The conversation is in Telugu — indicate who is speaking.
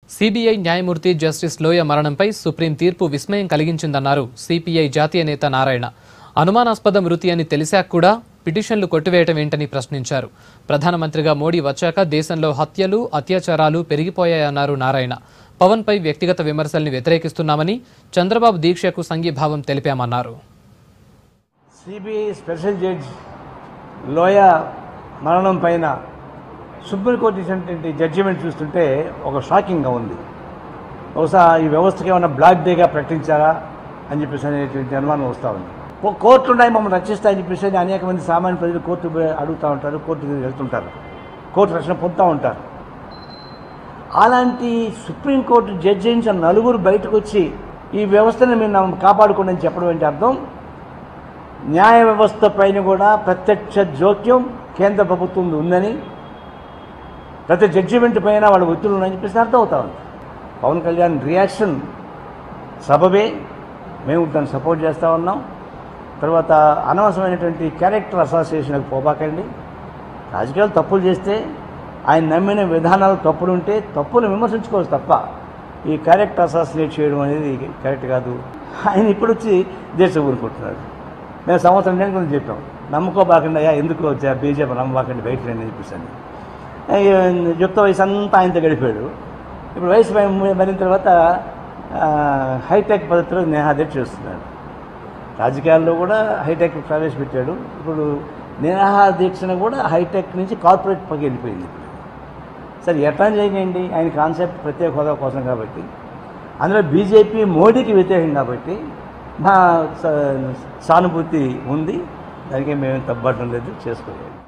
Speaker 1: సిబిఐ న్యాయమూర్తి జస్టిస్ లోయ మరణంపై సుప్రీం తీర్పు విస్మయం కలిగించిందన్నారు సిపిఐ జాతీయ నేత నారాయణ అనుమానాస్పద మృతి అని తెలిసాక కూడా పిటిషన్లు కొట్టివేయటం ఏంటని ప్రశ్నించారు ప్రధానమంత్రిగా మోడీ వచ్చాక దేశంలో హత్యలు అత్యాచారాలు పెరిగిపోయాయన్నారు నారాయణ పవన్పై వ్యక్తిగత విమర్శల్ని వ్యతిరేకిస్తున్నామని చంద్రబాబు దీక్షకు సంఘీభావం తెలిపామన్నారు
Speaker 2: సిబిఐ స్పెషల్ జడ్జ్ లోయ మరణం పైన సుప్రీంకోర్టు ఇచ్చినటువంటి జడ్జిమెంట్ చూస్తుంటే ఒక షాకింగ్గా ఉంది బహుశా ఈ వ్యవస్థకి ఏమైనా బ్లాక్ డేగా ప్రకటించారా అని చెప్పేసి అనేటువంటి అనుమానం వస్తూ ఉంది కో- కోర్టులు ఉన్నాయి మమ్మల్ని రక్షిస్తాయని చెప్పేసి అని అనేక మంది సామాన్య ప్రజలు కోర్టు పోయి అడుగుతూ ఉంటారు కోర్టు వెళ్తుంటారు కోర్టు రక్షణ పొందుతూ ఉంటారు అలాంటి సుప్రీంకోర్టు జడ్జి నుంచి నలుగురు బయటకు వచ్చి ఈ వ్యవస్థను మీరు నమ్మ- కాపాడుకోండి అని చెప్పడం ఏంటి అర్థం న్యాయ వ్యవస్థ పైన కూడా ప్రత్యక్ష జోక్యం కేంద్ర ప్రభుత్వం ఉందని ప్రతి జడ్జిమెంట్ పైన వాళ్ళ ఒత్తిడి ఉన్నాయని చెప్పేసి అర్థం అవుతా ఉంది పవన్ కళ్యాణ్ రియాక్షన్ సబబే మేము దాన్ని సపోర్ట్ చేస్తూ ఉన్నాం తర్వాత అనవసరమైనటువంటి క్యారెక్టర్ అసోసియేషన్కి పోబాకండి రాజకీయాలు తప్పులు చేస్తే ఆయన నమ్మిన విధానాలు తప్పులు ఉంటే తప్పులు విమర్శించుకోవచ్చు తప్ప ఈ క్యారెక్టర్ అసాసినేట్ చేయడం అనేది కరెక్ట్ కాదు ఆయన ఇప్పుడు వచ్చి దేశం ఊరుకుంటున్నాడు మేము సంవత్సరం నేను గురించి చెప్పాం నమ్ముకోబాకండి అయ్యా ఎందుకు వచ్చా బీజేపీ నమ్మబాకండి బయట రండి అని చెప్పేసి యుక్త వయసు అంతా ఆయనతో గడిపాడు ఇప్పుడు వయసు మరి- మరిన తర్వాత ఆ, హైటెక్ పద్ధతిలో నేహాదీక్ష చేస్తున్నాడు రాజకీయాల్లో కూడా హైటెక్ ప్రవేశపెట్టాడు ఇప్పుడు నిరాహార దీక్షను కూడా హైటెక్ నుంచి కార్పొరేట్ పైకి వెళ్ళిపోయింది సరే ఎట్లా చేయండి ఆయన కాన్సెప్ట్ ప్రత్యేక హోదా కోసం కాబట్టి అందులో బీజేపీ మోడీకి వ్యతిరేకం కాబట్టి మా స- సానుభూతి ఉంది దానికి మేము తప్పబడడం లేదు చేసుకోలేదు